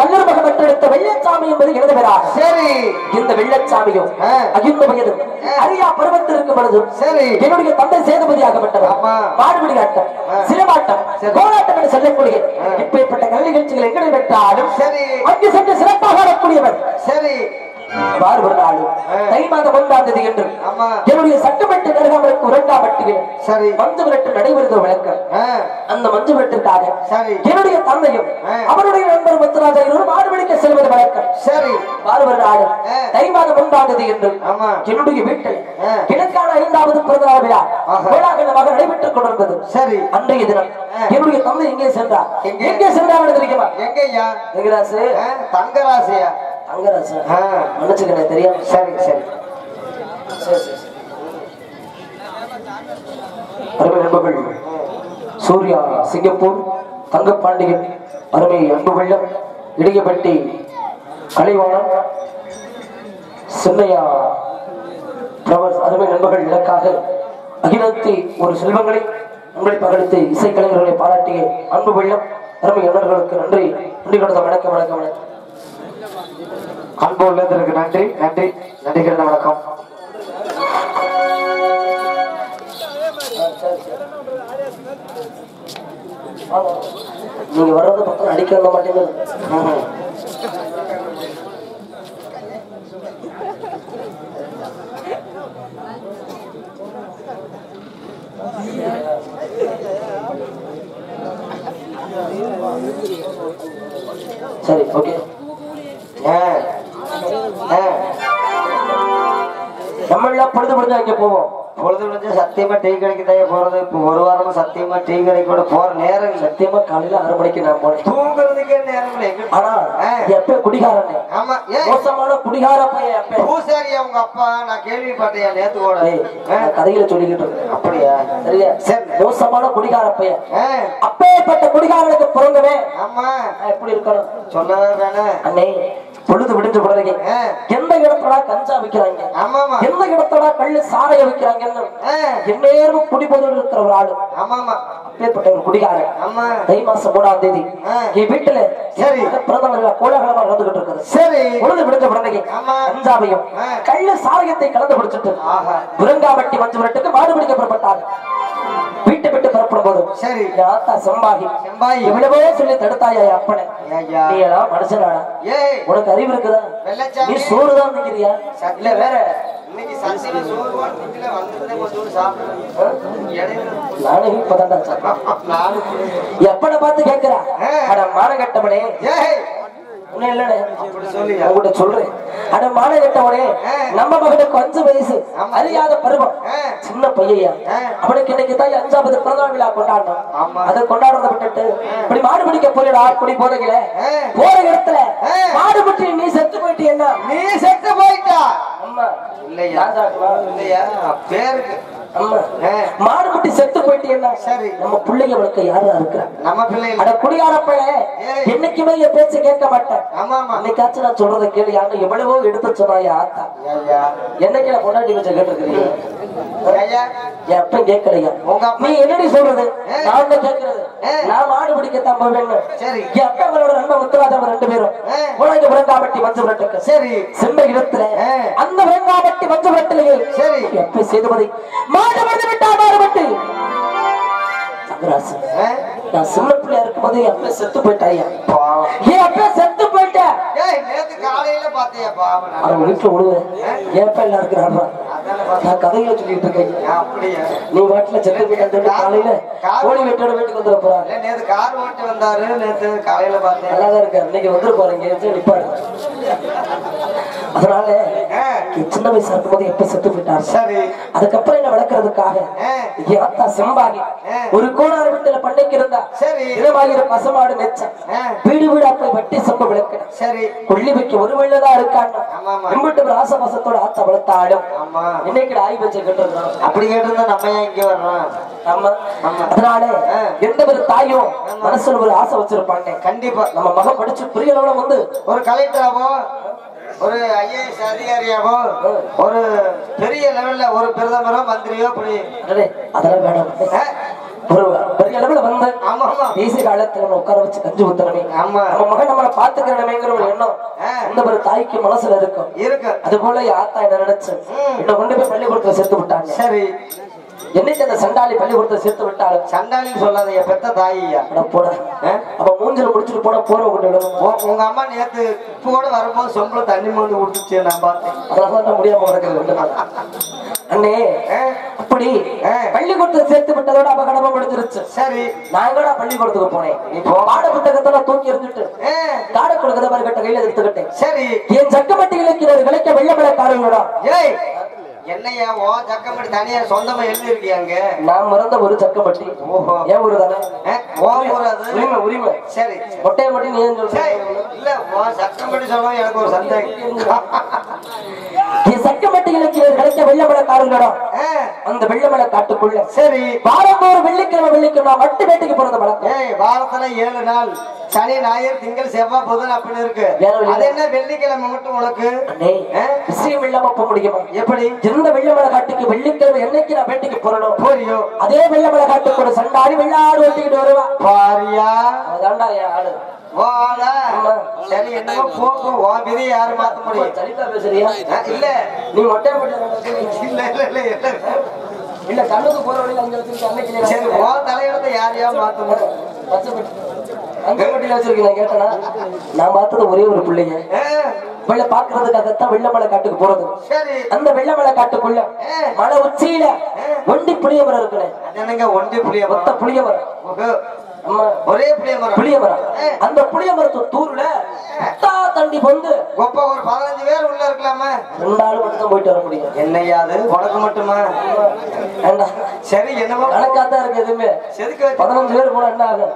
கல்லூர் மகன் பெற்றெடுத்த வெள்ளச்சாமி என்பது எனது பெறார் சரி இந்த வெள்ளச்சாமியும் ஆ. அகிந்த வயது அரியா பருவத்தில் இருக்கும் பொழுது சரி. என்னுடைய தந்தை சேதுபதியாகப்பட்டவர் ஆமா. மாடுபிடி ஆட்டம் ஆ. சிலமாட்டம் சரி. கோலாட்டம் என்று சொல்லக்கூடிய இப்பேற்பட்ட கலை நிகழ்ச்சிகள் எங்கே பெற்றாலும் சரி. அங்கு சென்று சிறப்பாக ஆடக்கூடியவர் சரி வார் ஒரு நாளும் ஆ. தை மாதம் ஒன்றாம் தேதி என்று ஆமா. என்னுடைய சட்டமன்ற நெருங்காமலுக்கு இரண்டாம் பட்டியில் சரி. மஞ்சு விரட்டு நடைபெறுவது விளக்கம் ஆ, அந்த மஞ்சு விரட்டிற்காக சரி. என்னுடைய தந்தையும் ஆ. அவருடைய நண்பர் முத்துராஜா இருவரும் மாடு பிடிக்க செல்வது வழக்கம் சரி பார்வர் நாடு ஆ. தை மாதம் ஒன்றாம் தேதி என்று ஆமா. என்னுடைய வீட்டில் ஆ. கிழக்கான ஐந்தாவது பிறந்த விழா ஆஹா. கோலாகலமாக நடைபெற்றுக் கொண்டிருந்தது சரி அன்றைய தினம் ஆ. என்னுடைய தந்தை எங்கே சென்றார் எங்கே? எங்கே சென்றார் தெரியுமா எங்கய்யா எங்கராசு ஆ, தங்கராசியா அங்கராசு ஆ. மன்னிச்சுக்கிறேன் தெரியாம சரி சரி சரி, சரி, சரி. அருமை நண்பர்கள் சூர்யா சிங்கப்பூர் தங்கப்பாண்டியன் அருமை அன்பு வெள்ளம் இடையப்பட்டி கலைவாணன் சின்னையா பிரபல் அருமை நண்பர்கள் இலக்காக அகிலத்தை ஒரு செல்வங்களை உங்களை பகலித்து இசைக்கலைஞர்களை பாராட்டிய அன்பு வெள்ளம் அருமை எண்ணர்களுக்கு நன்றி நன்றி கொடுத்த வணக்கம் வணக்கம் வணக்கம் அன்பு உள்ளதற்கு நன்றி நன்றி நன்றி கிடந்த வணக்கம் ஆமா. நீங்க வர்றது பக்கம் அடிக்க வந்த மாட்டேங்குது ம்ஹும். சரி ஓகே ஆ, ஆ. நம்ம எல்லாம் பொழுது பொழுது அங்கே போவோம் பொழுது முடிஞ்சு சத்தியமா டீ கடைக்கு தான் போறது இப்போ ஒரு வாரமா சத்தியமா டீ கடைக்கு கூட போற நேரம் இல்லை சத்தியமா காலையில ஆறு மணிக்கு நான் போனேன் தூங்குறதுக்கே நேரம் இல்லை எங்க- ஆனா ஆ. எப்ப குடிகாரனே ஆமா ஏன் மோசமான குடிகார பையன் எப்ப பூசாரி அவங்க அப்பா நான் கேள்விப்பட்டேன் நேத்து கூட ஏய், ஆ, நான் கதையில சொல்லிக்கிட்டு இருக்கேன் அப்படியா சரியா சரி. மோசமான குடிகார பையன் ஆ, அப்பேற்பட்ட குடிகாரனுக்கு பிறந்தவன் ஆமா நான் எப்படி இருக்கணும் சொல்லவே வேணாம் அண்ணே பொழுது விடிஞ்சு பிறகு ஆ, எந்த இடத்துல கஞ்சா விக்கிறாங்க ஆமாமா எந்த இடத்துல கள்ளு சாரைய விக்கிறாங்கன்னு ஆ, எந்நேரமும் குடிபோதில் இருக்கிற ஒரு ஆளு ஆமாமா அப்பேற்பட்ட ஒரு குடிகாரன் ஆமா தை மாசம் மூணாம் தேதி ஆ. என் வீட்டுல சரி. பிரதமர் கோலாகலமா நடந்துகிட்டு இருக்குது சரி பொழுது விடுஞ்ச பிறகு ஆமா. கஞ்சாவையும் ஆ. கள்ள சாராயத்தை கலந்து குடிச்சிட்டு ஆஹா. புரங்காவட்டி மஞ்சு விரட்டுக்கு மாடு பிடிக்க புறப்பட்டாங்க வீட்டை விட்டு புறப்படும் போது சரி என் ஆத்தா செம்பாகி செம்பாயி. எவ்வளவோ சொல்லி தடுத்தாயா என் அப்பனை ஐயா நீ எல்லாம் மனுஷனாடா ஏய் உனக்கு அறிவு இருக்குதா வெள்ளச்சாமி. நீ சோறு தான் திங்கிறியா இல்ல வேற இன்னைக்கு சத்தியில சோறு போட்டுல வந்ததே கொஞ்சம் சாப்பிடுறேன் ஆ? இடையில நானே இப்பதான்டா சாப்பிட்டேன் நானும் எப்பட பார்த்து கேட்கிறா ஆ. அட மானகட்டவனே ஏய் உன்னை இல்லடே அப்படி சொல்லியா உங்ககிட்ட சொல்றேன் அட மானகட்டவனே ஆ. நம்ம மகனுக்கு அஞ்சு வயசு ஆமா. அறியாத பருவம் ஆ. சின்ன பையன் ஆ. அவனுக்கு இன்னைக்கு தான் அஞ்சாவது பிறந்த விழா கொண்டாடணும் ஆமா. அதை கொண்டாடுறத விட்டுட்டு இப்படி மாடு பிடிக்க போறா குடி போறீங்களே ஆ. போற இடத்துல ஆ. மாடு பிடி நீ செத்து போயிட்டீன்னா நீ செத்து போயிட்டா அம்மா இல்லையா நான் சாப்பிடுவா? இல்லையா பேருக்கு அம்மா ஆ. மாடு பிடி செத்து போயிட்டீன்னா சரி. நம்ம பிள்ளைங்க வளர்க்க யாரா இருக்கிறா நம்ம பிள்ளைகள் அட குடியார பையன் ஏய். என்னைக்குமே என் பேச்ச கேட்க மாட்டேன் ஆமா ஆமா அன்னைக்காச்சும் நான் சொல்றதை கேளு யாரும் எவ்வளவோ எடுத்து சொன்னாயா ஆத்தா ஐயா என்னைக்கு நான் பொண்டாட்டி வச்ச கேட்டிருக்கிறீங்க ஐயா என் அப்பன் கேட்கலையா உங்க அப்பா- நீ என்னடி சொல்றது ஏய். நான் தான் கேட்கறது ஏய். நான் மாடு பிடிக்கத்தான் போவேன்னு சரி. என் அப்பங்களோட நண்பன் முத்துராஜா ரெண்டு பேரும் ஏய். உலக விரங்காபட்டி மஞ்சள் விரட்டுக்கு சரி சின்ன இடத்துல ஏய். அந்த விரங்காபட்டி மஞ்சள் விரட்டிலேயே சரி. எப்ப சேதுபதி மாடு வந்து விட்டா மாடு விட்டு சங்கராசு ஆ? நான் சின்ன பிள்ளையா இருக்கும்போது என் அப்பா செத்து போயிட்டாயா பாவம். என் அப்பா செத்து போயிட்ட ஏய் நேத்து காலையில பாத்தியா பாவம் நான். அவன் வீட்டுல விடுவேன் என் அப்பா எல்லாம் இருக்கிறாரா அதானே பார்த்தேன். நான் கதையில சொல்லிட்டு இருக்கேன் அப்படியா நீ வாட்டுல செத்து போயிட்டு காலையில கோழி வெட்டோட வீட்டுக்கு வந்துட போறாங்க இல்ல, நேத்து கார் ஓட்டி வந்தாரு நேத்து காலையில பார்த்தேன் நல்லாதான் இருக்காரு இன்னைக்கு வந்துரு போறீங்க எங்க நிப்பாரு அதனால ஆ, சின்ன வயசா இருக்கும்போது எப்ப செத்து போயிட்டாரு சரி அதுக்கப்புறம் என்ன வளர்க்கறதுக்காக ஆ, என் ஆத்தா செம்பாகி ஆ. ஒரு கோணார் வீட்டுல பண்ணைக்கு இருந்தா சரி இதமாகிற பசுமாடு நெச்சேன் ஆ, வீடு வீடா போய் வட்டி சம்ப விளக்கினேன் சரி கொள்ளி வைக்க ஒரு வெள்ளதான் இருக்கான்னு ஆமா ஆமா கும்பிட்டு ஒரு ஆசபாசத்தோட ஆத்தா வளர்த்தாடும் ஆமா இன்னைக்கு ஆய் வச்சு கட்டுறோம் அப்படி கேட்டிருந்தா நம்ம ஏன் இங்க வர்றோம் நம்ம ஆமா. அதனால ஆ. எந்த ஒரு தாயும் மனசுல ஒரு ஆசை வச்சிருப்பாங்க கண்டிப்பா நம்ம மகன் படிச்சு பெரிய அளவுல வந்து ஒரு கலெக்டராவோ ஒரு ஐஏஎஸ் அதிகாரியாவோ ஒரு பெரிய லெவல்ல ஒரு பிரதமரோ மந்திரியோ அப்படி அடடே, அதெல்லாம் வேணாம் ஆ, ஒரு பெரிய அளவுல வந்து ஆமா ஆமா தேசிய காலத்துல நம்ம உட்கார வச்சு கஞ்சி ஊத்தணுமே ஆமா நம்ம மகன் நம்மளை பாத்துக்கிறணுமேங்கிற ஒரு எண்ணம் ஆ. இந்த ஒரு தாய்க்கு மனசுல இருக்கும் இருக்கு அது போல என் ஆத்தா என்ன நினைச்சு ம். என்ன கொண்டு போய் பள்ளிக்கூடத்துல சேர்த்து விட்டாங்க சரி என்னைக்கு அந்த சண்டாளி பள்ளிக்கூடத்துல சேர்த்து விட்டாலும் சண்டாளின்னு சொல்லாத என் பெத்த தாயியா அட போட ஆ? அப்ப மூஞ்சில முடிச்சுட்டு போனா போற கொண்டு விடணும் உ- உங்க அம்மா நேத்து இப்போ கூட வரும்போது சொம்பள தண்ணி மோந்து கொடுத்துச்சு நான் பார்த்தேன் அதனால தான் முடியாம கிடக்குது ரெண்டு நாள் அண்ணே ஆ, அப்படி ஆ. பள்ளிக்கூடத்துல சேர்த்து விட்டதோட அவ கடமை முடிஞ்சிருச்சு சரி நான் கூட பள்ளிக்கூடத்துக்கு போனேன் இப்போ பாட புத்தகத்தை நான் தூக்கி எறிஞ்சிட்டு ஆ, காட கொடுக்கத மாதிரி கட்ட கையில எடுத்துக்கிட்டேன் சரி என் சக்கமட்டி இலக்கிய விளைக்க வெள்ளமலைக்காரங்களோட ஏய் என்னையா ஓ ஜக்கம்படி தனியா சொந்தமா எழுதி இருக்கியாங்க நான் மறந்த ஒரு சக்கமட்டி ஓஹோ ஏன் ஒரு தானே ஆ, ஓ ஊர் அது உரிமை உரிமை சரி மொட்டையை மட்டும் நீ ஏன் சரி. சொல்ற இல்ல ஓ ஜக்கம்படி சொல்லுவோம் எனக்கு ஒரு சந்தேகம் என் சக்கமட்டி இலக்கிய விளைக்க வெள்ளமலைக்காரங்களோட ஆ, அந்த வெள்ளமலை காட்டுக்குள்ள சரி வாரந்தோறும் வெள்ளிக்கிழமை வெள்ளிக்கிழமை மட்டு வேட்டைக்கு போறது வழக்கம் ஏய் வாரத்துல ஏழு நாள் சனி ஞாயிறு திங்கள் செவ்வாய் புதன் அப்படின்னு இருக்கு வேற வழி அது என்ன வெள்ளிக்கிழமை மட்டும் உனக்கு அண்ணே ஆ? விஷயம் இல்லாம போக முடியுமா எப்படி எந்த வெள்ளமலை காட்டுக்கு வெள்ளிக்கிழமை என்னைக்கு நான் வேட்டைக்கு போறணும் போறியோ அதே வெள்ளமலை காட்டுக்கு ஒரு சண்டாடி வெள்ளாடு ஓட்டிக்கிட்டு வருவா பாரியா அவதான்டா என் ஆளு வாடா ஆமா. சரி என்னமோ போகும் உன் விதி யாரும் மாத்த முடியும் சரிதா பேசுறியா ஆ, இல்ல நீ மொட்டை மொட்டை இல்ல இல்ல இல்ல இல்ல இல்ல கண்ணுக்கு போற வழியில அங்க வச்சிருக்க அன்னைக்கு சரி உன் தலையெழுத்த யார் யார் மாத்த முடியும் அங்க மட்டில வச்சிருக்கேன் நான் கேட்டனா நான் பார்த்தது ஒரே ஒரு பிள்ளைங்க ஆ, வெள்ள பாக்குறதுக்காகத்தான் வெள்ளமலை காட்டுக்கு போறது சரி அந்த வெள்ளமலை காட்டுக்குள்ள மலை உச்சியில ஒண்டி புளிய மரம் இருக்குனே அது என்னங்க ஒண்டி புளிய மொத்த மரம் புளிய மரம் ஓஹோ, ஆமா ஒரே புளிய மரம் புளிய மரம் அந்த புளிய மரத்து தூர்ல முட்டா தண்டி வந்து ஒப்ப ஒரு பதினஞ்சு பேர் உள்ள இருக்கலாமா ரெண்டு ஆளு மட்டும் தான் போயிட்டு வர முடியும் என்னையா அது உனக்கு மட்டுமா வேண்டாம் சரி என்னமோ கணக்காத்தான் இருக்கு எதுவுமே செதுக்க வச்சு பதினஞ்சு பேர் போனா என்ன ஆகும்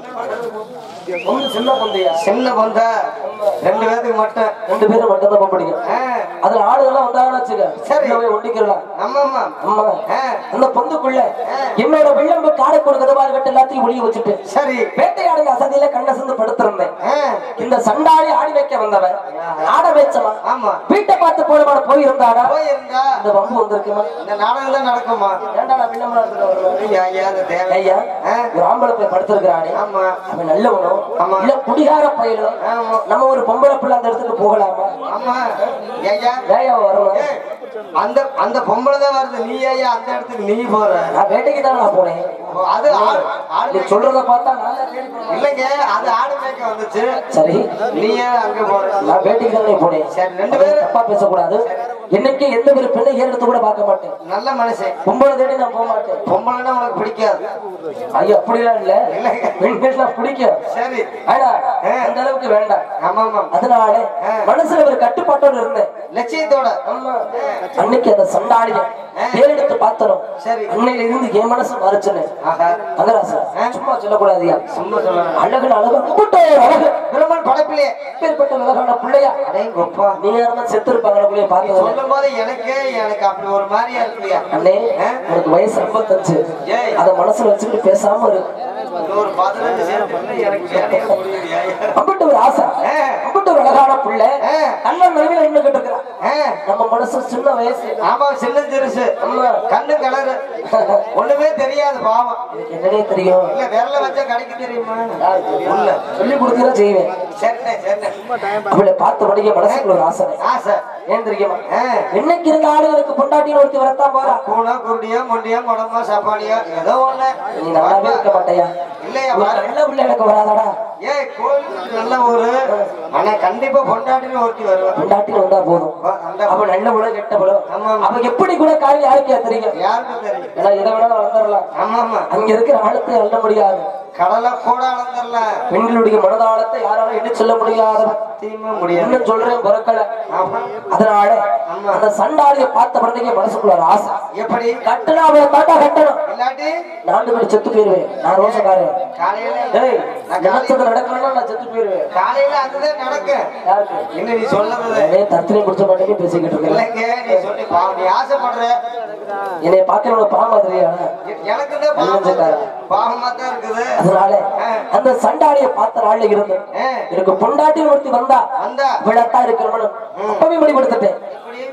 ஒண்ணு சின்ன பொந்தையா சின்ன பொந்த ரெண்டு பேத்துக்கு மட்டும் ரெண்டு பேரும் மட்டும் தான் போக முடியும் ஆ, அதுல ஆளுகள்லாம் வந்தாங்கன்னு வச்சுக்க சரி. உள்ள போய் ஒண்டிக்கிறலாம் நம்ம அம்மா அம்மா ஆ, அந்த பொந்துக்குள்ள என்னோட வெள்ளம்பு காடை கொடுக்கறது மாதிரி கட்டு எல்லாத்தையும் ஒளிய வச்சுட்டு சரி வேட்டையாடுங்க அசதியில கண்ணை சிந்து படுத்திருந்தேன் ஆ, இந்த சண்டாளி ஆடி வைக்க வந்தவன் ஆட வச்சவன் ஆமா வீட்டை பார்த்து போனவன போயிருந்தாடா போயிருந்தா இந்த வம்பு வந்திருக்குமா இந்த நாடகம் தான் நடக்குமா ஏன்டா நான் வில்லம்பரம் எடுத்துட்டு வரணும்? ஐயா, ஐயா, அது தேவை ஐயா ஆ, ஒரு ஆம்பளை போய் படுத்திருக்கிறானே ஆமா அவன் நல்லவனோ ஆமா. இல்ல குடிகார பயிலும் ஆமா. நம்ம ஒரு பொம்பளை பிள்ளை அந்த இடத்துக்கு போகலாமா ஆமா ஐயா ஏன் வரணும் ஏய், அந்த அந்த பொம்பளை தான் வருது நீ ஐயா அந்த இடத்துக்கு நீ போற நான் வேட்டைக்கு தான் நான் போனேன் அது ஆடு ஆடு நீ மேய்க்க- சொல்றத பார்த்தா நான் தான் கேள்வி பண்ணேன். இல்லைங்க அது ஆடு மேய்க்க வந்துச்சு சரி நீ ஏன் அங்க போற நான் வேட்டைக்கு தானே போனேன் சரி, ரெண்டு அதையும் பேரும் தப்பா பேசக்கூடாது என்னைக்கு எந்த ஒரு பெண்ணை ஏறெடுத்து கூட பார்க்க மாட்டேன் நல்ல மனுஷன் பொம்பளை தேடி நான் போக மாட்டேன் பொம்பளைன்னா உனக்கு பிடிக்காது ஐயோ அப்படிலாம் இல்ல இல்லைங்க. பெண்கள்லாம் பிடிக்கும் சரி ஆனா அந்த அளவுக்கு வேண்டாம் ஆமா ஆமா அதனால மனசுல ஒரு கட்டுப்பாட்டோட இருந்தேன் லட்சியத்தோட ஆமா. அன்னைக்கு அந்த சண்டாளிய பேரெடுத்து பார்த்தனும் சரி அன்னையில இருந்து என் மனசு மாறுச்சுன்னு ஆஹா மகராசா சும்மா சொல்லக்கூடாதியா சும்மா சொல்லலாம் அழகு அழகு கும்பிட்டு அழகு பிரம்மன் படைப்பிலே பேர்பட்ட அழகான பிள்ளையா அடேங்கப்பா நீ யாருன்னா செத்து இருப்பாங்க பிள்ளைய பார்த்தது சொல்லும் போது எனக்கே எனக்கு அப்படி ஒரு மாதிரியா இருக்குயா அண்ணே உனக்கு வயசு ஐம்பத்தஞ்சு ஏய். அத மனசுல வச்சுக்கிட்டு பேசாம இரு இன்னொரு பதினஞ்சு சேர்த்து எனக்கு வேலையா முடியலையா அம்பிட்டு ஒரு ஆசை ஆ. அம்பிட்டு ஒரு அழகான பிள்ளை ஆ. கண்ணன் நடுவில் நின்னுகிட்டு இருக்கிறான் ஆ, நம்ம மனசு சின்ன வயசு ஆமா சின்ன சிறுசு ஆமா. கண்ணு கலரு ஒண்ணுமே தெரியாது பாவம் எனக்கு என்னன்னே தெரியும் இல்ல விரல வச்சா கடிக்க தெரியுமா உள்ள சொல்லி கொடுத்தா செய்வேன் சரிண்ணே சரிண்ணே அவளை பார்த்த உடனே மனசுக்குள்ள ஒரு ஆசை ஆசை ஏன் தெரியுமா ஆ, என்னைக்கு இருந்த ஆளுகளுக்கு பொண்டாட்டின்னு ஒருத்தி வரத்தான் போறா கூனா குருடியா முண்டியா குடமா சப்பானியா ஏதோ ஒண்ணு நீ நல்லாவே இருக்க மாட்டேயா இல்லையா ஒரு வர- நல்ல பிள்ளை எனக்கு வராதாடா ஏய் கோயில் நல்ல ஊரு ஆனா கண்டிப்பா பொண்டாட்டின்னு ஒருத்தி வருவா பொண்டாட்டின்னு வந்தா போதும் அந்த அவ நல்ல புல கெட்ட புல ஆமா. அவ எப்படி கூட காரியம் யாருக்கே தெரியும் யாருக்கும் தெரியும் ஏன்னா எதை வேணாலும் வளர்ந்துடலாம் ஆமா ஆமா அங்க இருக்கிற ஆழத்தை அள்ள முடியாது கடலை கூட அளந்துடலாம் பெண்களுடைய மனதாளத்தை யாராலும் என்ன சொல்ல முடியாது சத்தியமா முடியாது என்ன சொல்றேன் பொருட்களை ஆமா அதனால ஆமா. அந்த சண்டாளியை பார்த்த பிறந்தே மனசுக்குள்ள ஒரு ஆசை எப்படி கட்டணும் அவளை தாட்டா கட்டணும் இல்லாட்டி நான்கு மணி செத்து போயிருவேன் நான் ரோசக்காரன் காலையில ஏய் நான் நினைச்சது நடக்கணும்னா நான் செத்து போயிருவேன் காலையில அதுதான் நடக்கும் யாருக்கு என்ன நீ சொல்றது அதே தத்திலையும் பிடிச்ச மாட்டேங்க பேசிக்கிட்டு இருக்கேன் இல்லைங்க நீ சொல்லி பாவம் நீ ஆசைப்படுற என்னை பார்க்கறவங்க பாவம் மாதிரியா எனக்கு தான் பாவம் பாவமா தான் இருக்குது அதனால அந்த சண்டாளியை பார்த்த நாள்ல இருந்து ஆ, எனக்கு பொண்டாட்டி ஒருத்தி வந்தா வந்தா விழத்தான் இருக்கிறவனும் அப்பவே முடிவெடுத்துட்டேன் எப்படி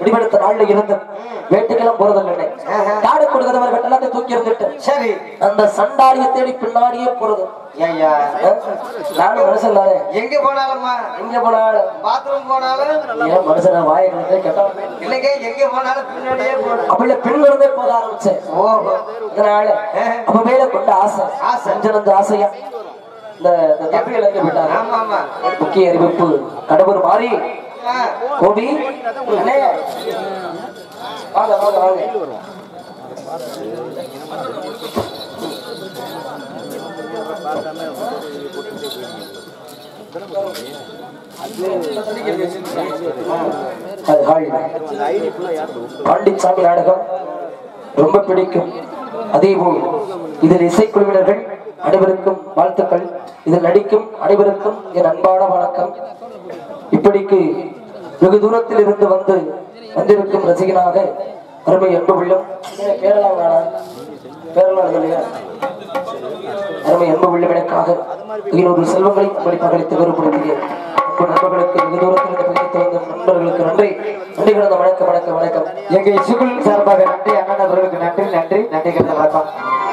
முடிவெடுத்த நாள்ல இருந்து வேட்டைக்கெல்லாம் போறதில்லை ஆஹா. காடு கொடுக்கிறவர் எல்லாத்தையும் தூக்கி இருந்துட்டு சரி அந்த சண்டாளியை தேடி பின்னாடியே போறது ஐயா நானும் மனுஷன் தானே எங்க போனாலும்மா எங்க போனாலும் பாத்ரூம் போனாலும் ஏன் மனுஷன வாயிலிருந்தே கேட்டான் இல்லைங்க எங்க போனாலும் பின்னாடியே போடும் அப்படி பின் இருந்தே போக ஆரம்பிச்சேன் ஓஹோ அதனால அப்ப மேல கொண்ட ஆசை ஆசை. செஞ்சனந்த ஆசையா இந்த இந்த தம்பி இழந்து விட்டாங்க ஆமா ஆமா முக்கிய அறிவிப்பு கடவுள் மாறி ஆ, கோபி அண்ணே வாங்க வாங்க வாங்க அது ஹால். பாண்டிச்சாமி நாடகம் ரொம்ப பிடிக்கும் அதேபோல் இதில் இசைக்குழுவினர்கள் அனைவருக்கும் வாழ்த்துக்கள் இதில் நடிக்கும் அனைவருக்கும் என் அன்பான வணக்கம் இப்படிக்கு வெகு தூரத்தில் இருந்து வந்து வந்திருக்கும் ரசிகனாக அருமை அன்பு உள்ளம் பேரலாம் வேணாம் பேரலாம் இல்லையா அருமை அன்பு உள்ளம் எனக்காக இன்னொரு செல்வங்களை உங்களை பகலித்து வேறுபடுத்திய அன்பு நண்பர்களுக்கு வெகு தூரத்தில் இருந்து பகிர்ந்து வந்த நண்பர்களுக்கு நன்றி நன்றி கிடந்த வணக்கம் வணக்கம் வணக்கம் எங்க இசுக்குள் சார்பாக நன்றி அண்ணன் அவர்களுக்கு நன்றி நன்றி நன்றி கிடந்த வணக்கம்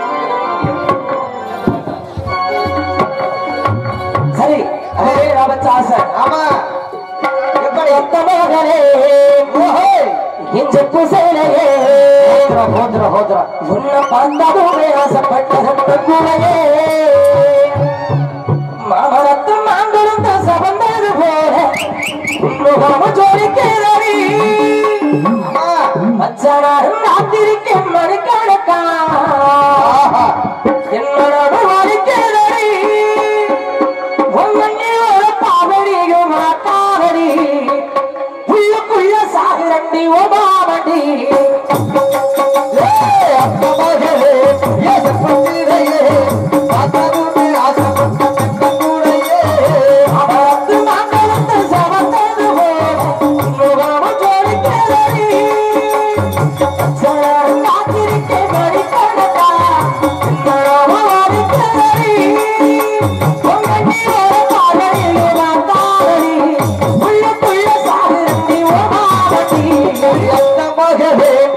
சரி அதே ராபச்ச ஆசை ஆமா எப்படி ஒத்த மகனே ஓஹோ இஞ்ச புசையிலேயே ஹோத்ரா ஹோத்ரா ஹோத்ரா உன்னை பார்த்ததுமே ஆசைப்பட்டது பெண்குலையே மாமரத்து மாங்குழுந்த சபந்தது போல முகம ஜோடிக்கிறவி ஆமா மச்சனாரும் காத்திருக்க மணிக்கணக்கா ஆஹா என்னோட வலிக்கிறவி உன்னை ஒரு பாவடியும் காவடி உள்ளுக்குள்ள சாகுரண்டி ஓபாவடி அவரத்து மாங்கலத்து சவந்தது போல முகம ஜோடிக்கிறவி மச்சனாரும் காத்திருக்க மணிக்கணக்கா என்னோட வலிக்கிறவி உன்னை ஒரு பாவடியும் காவடி உள்ளுக்குள்ள சாகுரண்டி ஓபாவடி மகனே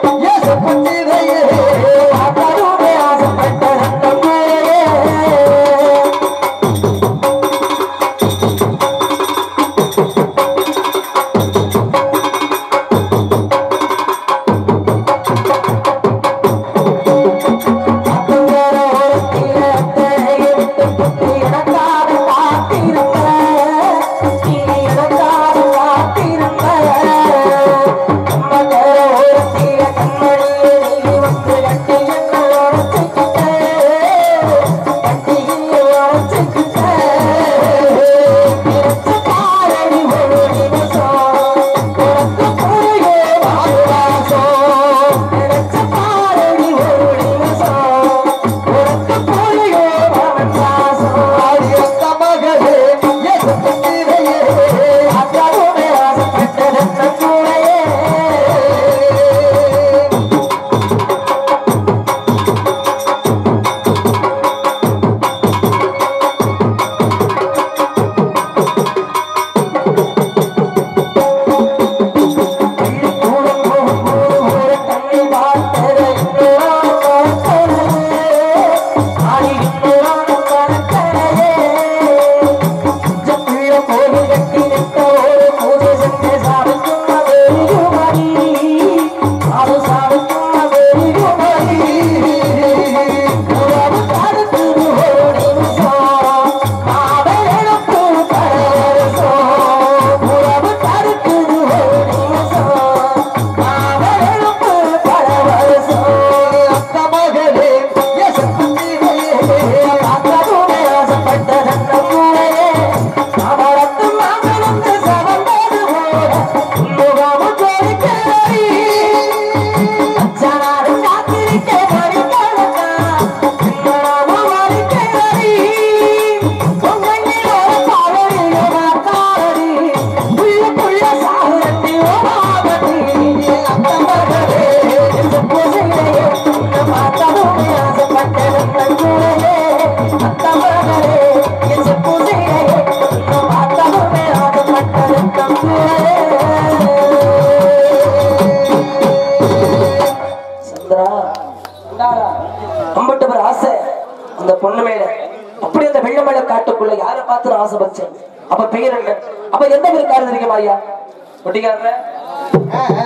ஆசை வச்சேன் அப்ப பெயர் என்ன அப்ப எந்த பேருக்காரு தெரியுமா ஐயா ஒட்டிக்காரர் ஆ, ஆ.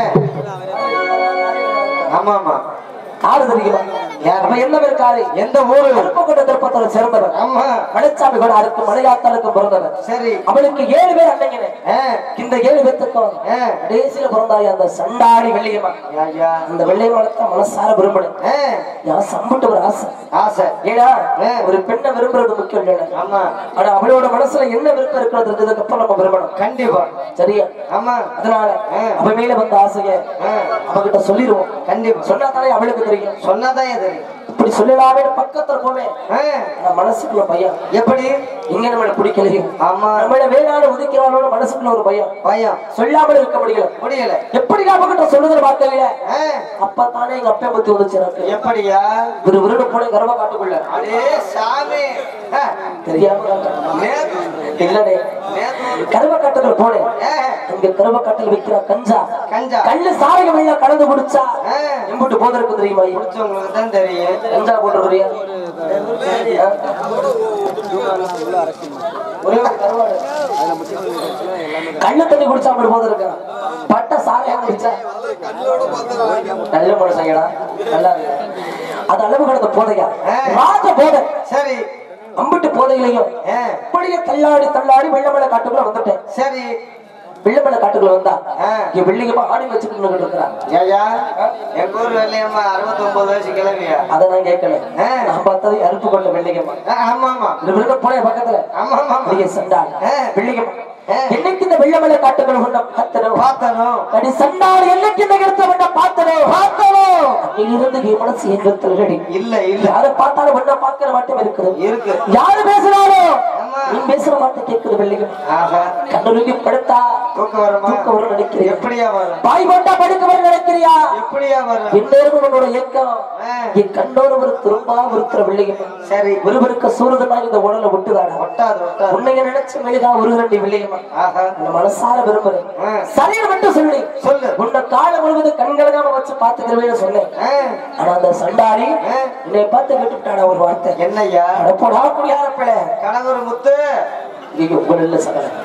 ஆமா ஆமா ஆறு தெரியுமா யார்? அப்ப என்ன பேருக்காரு எந்த ஊரு அருப்பக்கோட்டை திருப்பத்தில் சேர்ந்தவர் ஆமா மலைச்சாமி கூட அருக்கு மலையாத்தலுக்கு பிறந்தவர் சரி அவளுக்கு ஏழு பேர் அன்னைங்கனே ஆ, இந்த ஏழு பேத்துக்கும் ஆ. கடைசியில பிறந்தாய் அந்த சண்டாடி வெள்ளியம்மா ஐயா. அந்த வெள்ளையம்மாளத்தை மனசார விரும்பினேன் ஆ, நான் சம்பிட்டு ஒரு ஆசை ஆசை ஏன்னா ஆ. ஒரு பெண்ணை விரும்புறது முக்கியம் இல்லையா ஆமா ஆனா அவளோட மனசுல என்ன விருப்பம் இருக்கிறது இருந்ததுக்கு அப்புறம் நம்ம விரும்பணும் கண்டிப்பா சரியா ஆமா அதனால ஆ. அவ மேல வந்த ஆசைய ஆ, அவகிட்ட சொல்லிடுவோம் கண்டிப்பா சொன்னா தானே அவளுக்கு தெரியும் சொன்னாதான் எது தெரியும் இப்படி சொல்லலாமே பக்கத்துல போவேன் ஆ, ஆனா மனசுக்குள்ள பையன் எப்படி இங்க நம்மள பிடிக்கலையே ஆமா நம்மள வேளாண் ஒதுக்கிறாளோட மனசுக்குள்ள ஒரு பயம் பயம் சொல்லாமல் இருக்க முடியல முடியல எப்படி அவகிட்ட சொல்லுதல் பார்க்கலையே ஆ, அப்பத்தானே எங்க அப்பா பத்தி வந்துச்சு எனக்கு எப்படியா ஒரு விருடு போன கர்வ காட்டுக்குள்ள அடே சாமி ஆ, தெரியாம நேத்து- இல்லனே நேத்து- கருவ காட்டுகள் போனேன் ஆ, அங்க கருவ காட்டில் விற்கிற கஞ்சா கஞ்சா கல்லு சாரகம் எல்லாம் கலந்து குடிச்சா ஆ, எம்பிட்டு போத இருக்கு தெரியுமா ஐயா? குடிச்சவங்களுக்கு தான் தெரியும் கஞ்சா போட்டுறியா ஒரே ஒரு கருவாடு கண்ணு தண்ணி குடிச்சா அப்படி போத இருக்கான் பட்ட சாரையா குடிச்சா நல்ல மனுஷங்கடா நல்லா இருக்கு அது அளவு கடந்த போதையா ராஜ போதை சரி அம்பிட்டு போதையிலையும் ஆ, அப்படியே தள்ளாடி தள்ளாடி வெள்ளமலை காட்டுக்குள்ள வந்துட்டேன் சரி வெள்ளமலை காட்டுக்குள்ள வந்தா ஆ. இங்க வெள்ளியமா ஆடி வச்சுட்டு நின்னுகிட்டு இருக்கிறான் ஐயா எங்க ஊர் வெள்ளையம்மா அறுபத்தி ஒன்பது வயசு கிளம்பியா அதை நான் கேட்கல ஆ. நான் பார்த்தது அருப்பு கொண்ட வெள்ளியம்மா ஆ, ஆமா ஆமா இந்த விருத போன பக்கத்துல ஆமா ஆமா பெரிய சண்டாள் ஆ. வெள்ளியம்மா ஆ. என்னைக்கு இந்த வெள்ளமலை காட்டுக்குள்ள கொண்ட பார்த்தனோ பார்த்தனும் அடி சண்டாள் என்னைக்கு இந்த இடத்த கொண்ட பார்த்தனோ பார்த்தனோ அங்கிலிருந்து என் மனசு எங்களுக்கு ரெடி இல்ல இல்ல யாரை பார்த்தாலும் ஒன்ன பார்க்கிற மாட்டம் இருக்குது இருக்கு யாரு பேசுறாலும் ஆமா. நீ பேசுற மாட்டம் கேட்குது வெள்ளியம் ஆஹா கண்ணுருங்கி படுத்தா தூக்கம் வருமா தூக்கம் வரும் நினைக்கிறேன் எப்படியா வரும் பாய் போட்டா படுக்க வரும் நினைக்கிறியா எப்படியா வரும் எந்நேரமும் உன்னோட இயக்கம் ஆ, என் கண்ணோட ஒரு திரும்பா ஒருத்தர வெள்ளியம் சரி ஒருவருக்கு சூரதனா இந்த உடலை விட்டுதாடா ஒட்டாது ஒட்டாது உன்னைய நினைச்சு மெழுகா ஒரு ரெண்டு வெள்ளியமா ஆஹா அந்த மனசார விரும்புறேன் ஆ, சரியா மட்டும் சொல்லி சொல்லு உன்னை காலம் முழுவதும் கண்கலகாம வச்சு பாத்துக்கிறவேன்னு சொன்னேன் ஆ, ஆனா அந்த சண்டாளி ஆ, என்னை பார்த்து கேட்டுட்டாடா ஒரு வார்த்தை என்னய்யா அடப்போடா குடியார பிள்ளை கணவர் முத்து ஐயோ உங்க இல்ல சகல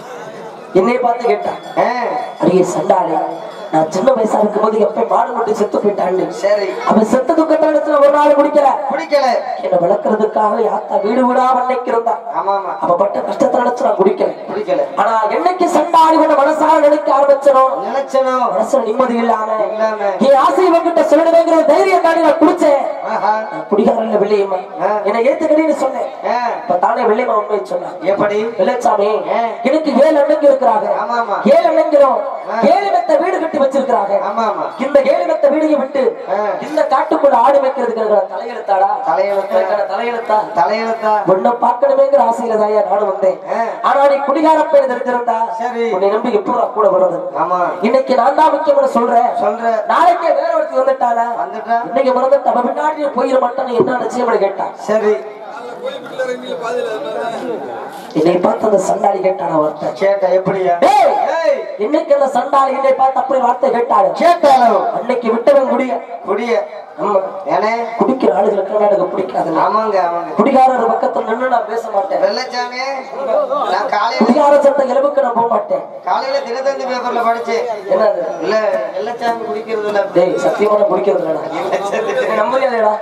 என்னை பார்த்து கேட்டா ஆ, அடியே சண்டாளி நான் சின்ன வயசா இருக்கும்போது எப்ப மாடு மட்டும் செத்து போயிட்டாண்டு சரி அவன் செத்த துக்கத்தை நினைச்சு நான் ஒரு நாள் குடிக்கல பிடிக்கல என்னை வளர்க்கறதுக்காக யாத்தா வீடு வீடா வண்ணைக்கு இருந்தா ஆமா ஆமா அவ பட்ட கஷ்டத்தை நினைச்சு நான் குடிக்கல பிடிக்கல ஆனா என்னைக்கு சண்டாளி உன்னை மனசார நினைக்க ஆரம்பிச்சனோ நினைச்சனும் மனசுல நிம்மதி இல்லாம இல்லாம என் ஆசை இவங்கிட்ட சொல்லிடுவேங்கிற தைரியம் தாண்டி நான் குடிச்சேன் ஆஹா நான் குடிகாரன் வெள்ளையம்மா ஆ. என்னை ஏத்துக்கடின்னு சொன்னேன் ஆ, இப்ப தானே வெள்ளையம்மா உண்மையை சொன்னான் எப்படி வெள்ளச்சாமி ஆ. எனக்கு ஏழு அண்ணங்க இருக்கிறாங்க ஆமா ஆமா ஏழு அண்ணங்கிறோம் ஆ. ஏழு மெத்த வீடு கட்டி வச்சிருக்கிறாங்க ஆமா ஆமா இந்த ஏழு மெத்த வீடையை விட்டு ஆ. இந்த காட்டுக்குள்ள ஆடு வைக்கிறதுக்கு எனக்கு தலையெழுத்தாடா தலையெழுத்தா. எனக்கு தலையெழுத்தா தலையெழுத்தா உன்னை பார்க்கணுமேங்கிற ஆசையில தாயா நானும் வந்தேன் ஆ. ஆனா நீ குடிகார பையன் தெரிஞ்சிருந்தா சரி. உன்னை நம்பி எப்படா கூட வர்றது ஆமா இன்னைக்கு நான் தான் முக்கியம்னு சொல்றேன் சொல்ற நாளைக்கே வேற ஒருத்தி வந்துட்டாளா வந்துட்டா இன்னைக்கு மறந்துட்டு அவ பின்னாடி போயிட மாட்டான்னு என்ன நிச்சயம் கேட்டான் சரி என்னை பார்த்து அந்த சண்டாளி கேட்டான வார்த்தை கேட்ட எப்படியா ஏய் ஏய் இன்னைக்கு அந்த சண்டாளி என்னை பார்த்து அப்படி வார்த்தை கேட்டாரு கேட்டாலும் அன்னைக்கு விட்டவன் குடிய குடிய ஆமா ஏனே குடிக்கிற ஆளுகளுக்கு எனக்கு பிடிக்காது ஆமாங்க ஆமாங்க குடிகாரர் பக்கத்துல நின்னு நான் பேச மாட்டேன் வெள்ளச்சாமி நான் காலையில குடிகார சட்ட எலும்புக்கு நான் போக மாட்டேன் காலையில தினத்தந்தி பேப்பர்ல படிச்சேன் என்னது இல்ல வெள்ளச்சாமி குடிக்கிறது இல்ல டேய் சத்தியமான குடிக்கிறது இல்லடா நம்புறியாதேடா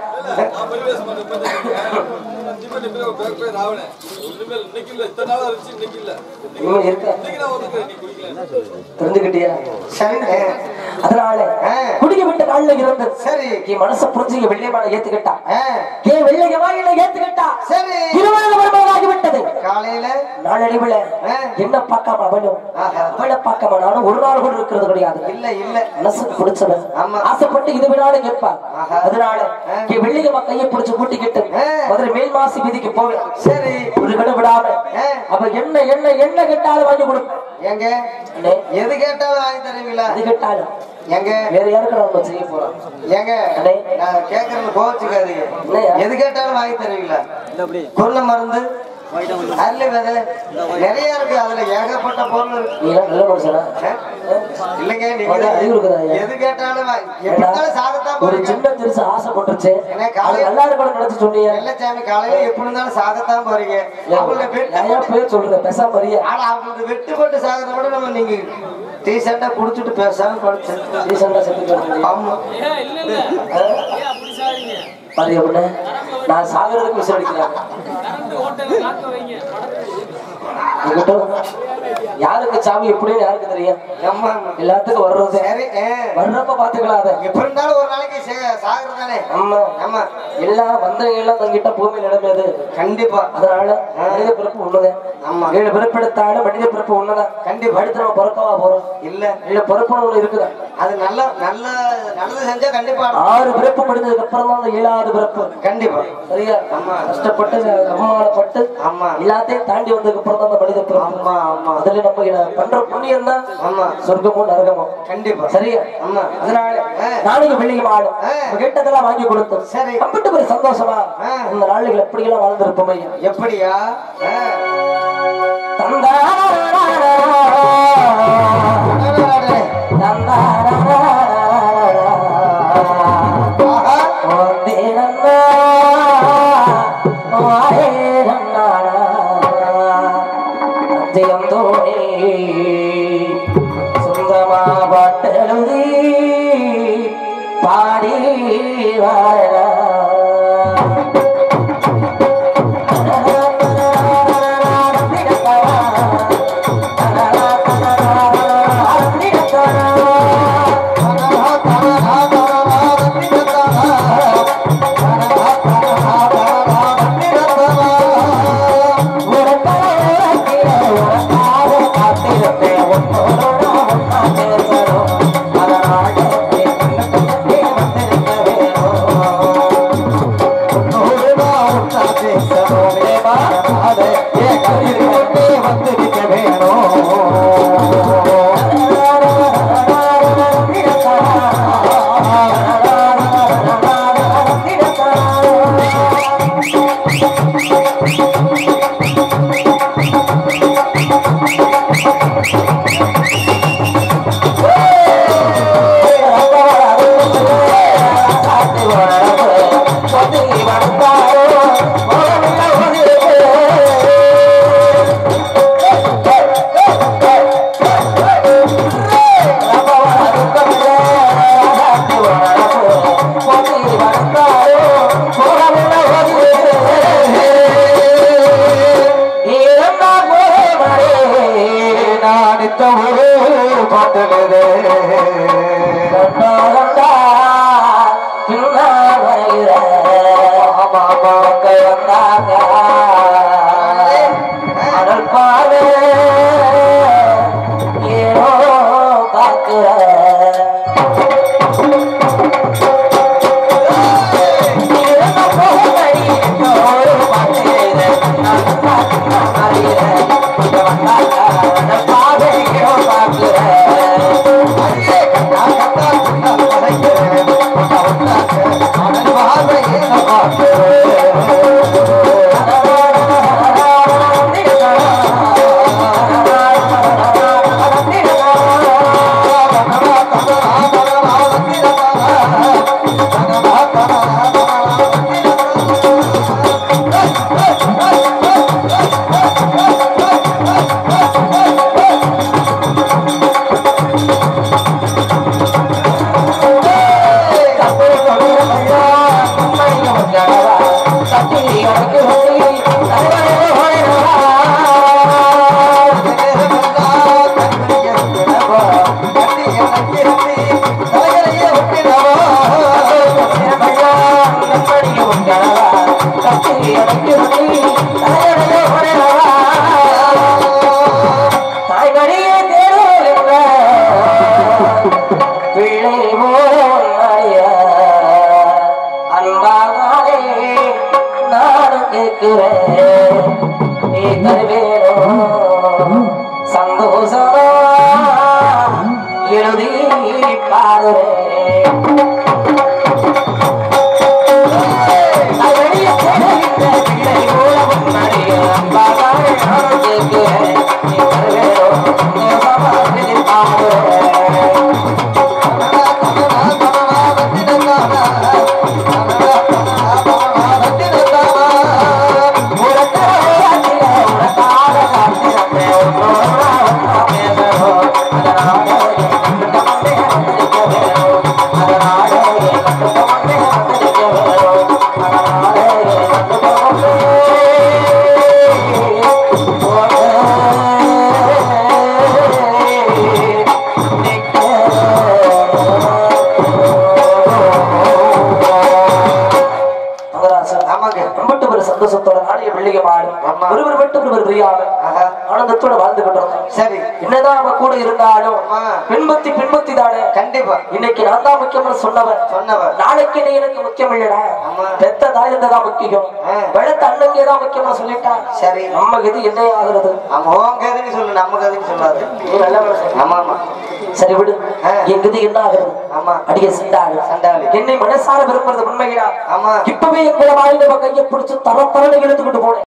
இவன் இருக்க தெரிஞ்சுக்கிட்டியா சரிங்க அதனால ஆ. குடிக்க விட்ட நாள்ல இருந்து சரி என் மனசை புரிஞ்சு என் வெள்ளையமான ஏத்துக்கிட்டா ஆ, என் வெள்ளையமா என்னை ஏத்துக்கிட்டா சரி இருபது வருடமாகி விட்டது காலையில நாளடைவுல ஆ. என்ன பார்க்காம அவனும் ஆஹா. அவளை பார்க்காம நானும் ஒரு நாள் கூட இருக்கிறது கிடையாது இல்ல இல்ல மனசுக்கு பிடிச்சவன் ஆமா. ஆசைப்பட்டு இது வேணாலும் கேட்பான் ஆஹா. அதனால ஆ. என் வெள்ளியம்மா கையை பிடிச்சு கூட்டிக்கிட்டு ஆ. மதுரை மேல் மாசி வீதிக்கு போவேன் சரி ஒரு கடை விடாம ஆ. அவ என்ன என்ன என்ன கேட்டாலும் வாங்கி கொடுப்பேன் எங்க அண்ணே, எது கேட்டாலும் வாங்கி தருவீங்களா அது கேட்டாலும் எங்க வேற யாருக்கு நம்ம செய்ய போறோம் எங்க அண்ணே. நான் கேக்குறது கோச்சுக்காதீங்க இல்லையா? எது கேட்டாலும் வாங்கி தருவீங்களா குருண மருந்து அரளி விதை நிறைய இருக்கு அதுல ஏகப்பட்ட பொருள் இருக்கு நீ எல்லாம் நல்ல மனுஷனா ஆ? இல்லைங்க நீங்க உனக்கு அறிவு இருக்குதா ஐயா? எது கேட்டாலும் ஏண்டா, எப்படினாலும் சாகத்தான் ஒரு போறீங்க சின்ன திருசு ஆசைப்பட்டுருச்சு எனக்கு அது காலையில- நல்லா இருக்கணும் நினைச்சு சொன்னீங்க வெள்ளச்சாமி காலையில எப்படி இருந்தாலும் சாகத்தான் போறீங்க அவங்கள வெட்டு நான் ஏன் பேர் சொல்றேன் பெசாம வரியா ஆனா அவங்களுக்கு வெட்டு போட்டு சாகிறத விட நம்ம நீங்க டீசெண்டா குடிச்சிட்டு பேசாம படிச்சு ரீசெண்டா செத்து போயிருக்கீங்க ஆமா அது எப்படின்னா நான் சாகிறதுக்கு விசாரிக்கிறேன் இருக்கட்டும். யாருக்கு சாமி எப்படின்னு யாருக்கு தெரியும் ஆமா எல்லாத்துக்கும் வர்றது சரி ஆ. வர்றப்ப பாத்துக்கலாம் அதை எப்படி இருந்தாலும் ஒரு நாளைக்கு சே- சாகிறது தானே ஆமா ஆமா எல்லாம் வந்தவங்க எல்லாம் தங்கிட்ட பூமி நிலைமையாது கண்டிப்பா அதனால மனித பிறப்பு ஒண்ணுதான் ஆமா. ஏழு பிறப்பெடுத்தாலும் மனித பிறப்பு ஒண்ணுதான் கண்டிப்பா. அடுத்து நம்ம பிறக்கவா போறோம் இல்ல இல்ல பிறப்புன்னு ஒண்ணு இருக்குதா அது நல்ல நல்ல நல்லது செஞ்சா கண்டிப்பா ஆறு பிறப்பு முடிஞ்சதுக்கு அப்புறம் தான் அந்த ஏழாவது பிறப்பு கண்டிப்பா சரியா ஆமா. கஷ்டப்பட்டு அவமானப்பட்டு ஆமா எல்லாத்தையும் தாண்டி வந்ததுக்கு அப்புறம் தான் அந்த மனித பிறப்பு ஆமா ஆமா அதுல நம்ம இத பண்ற புண்ணியம் தான் ஆமா சொர்க்கமோ நரகமோ கண்டிப்பா சரியா ஆமா அதனால ஆ. நாளைக்கு வெள்ளிக்கு ஆடும் ஆ. கேட்டதெல்லாம் வாங்கி கொடுத்தோம் சரி. அப்பட்டு ஒரு சந்தோஷமா ஆ. இந்த நாளைகள் எப்படியெல்லாம் வாழ்ந்திருப்போம் ஐயா எப்படியா ஆ. தந்தாரா தந்தாரா ஆஹா. சொந்தமா பாட்டெழுதி பாடி வாழ அடல் பாரு ஏனோ பார்க்கிற தாய்மடியே தேடுகின்ற பிள்ளை போய அன்பாகாரே நானும் கேட்கிறேன் நீ தருவேனோ சந்தோஷமா எழுதி பாடுறேன் தாய்மடியே தேடுகின்ற பிள்ளை போல உன்னுடைய அன்பாகாரே நானும் கேட்கிறேன் நீ தருவேனோ சந்தோஷமா எழுதி பாடுறேன் ஆஹா. ஆனந்தத்தோட வாழ்ந்து கொண்டிருந்தோம் சரி என்னதான் அவ கூட இருந்தாலும் ஆமா. பின்பத்தி பின்பத்தி தானே கண்டிப்பா இன்னைக்கு நான் தான் முக்கியம்னு சொன்னவன் சொன்னவர் நாளைக்கு நீ எனக்கு முக்கியம் இல்லடா ஆமா. பெத்த தாய் தான் முக்கியம் ஆ. வெளுத்த அண்ணங்க தான் முக்கியம்னு சொல்லிட்டான் சரி நம்ம இது என்ன ஆகுறது ஆமா உன் கதைன்னு சொல்லு நம்ம கதைன்னு சொல்லாது நீ நல்ல மனுஷன். ஆமா ஆமா சரி விடு ஆ. என் கதி என்ன ஆகுறது ஆமா அடிய சண்டாளு சண்டாளு. என்னை மனசார விரும்புறது உண்மையா ஆமா இப்பவே என் கூட வாயில கையை பிடிச்சு தர தரன்னு இழுத்துக்கிட்டு போனேன்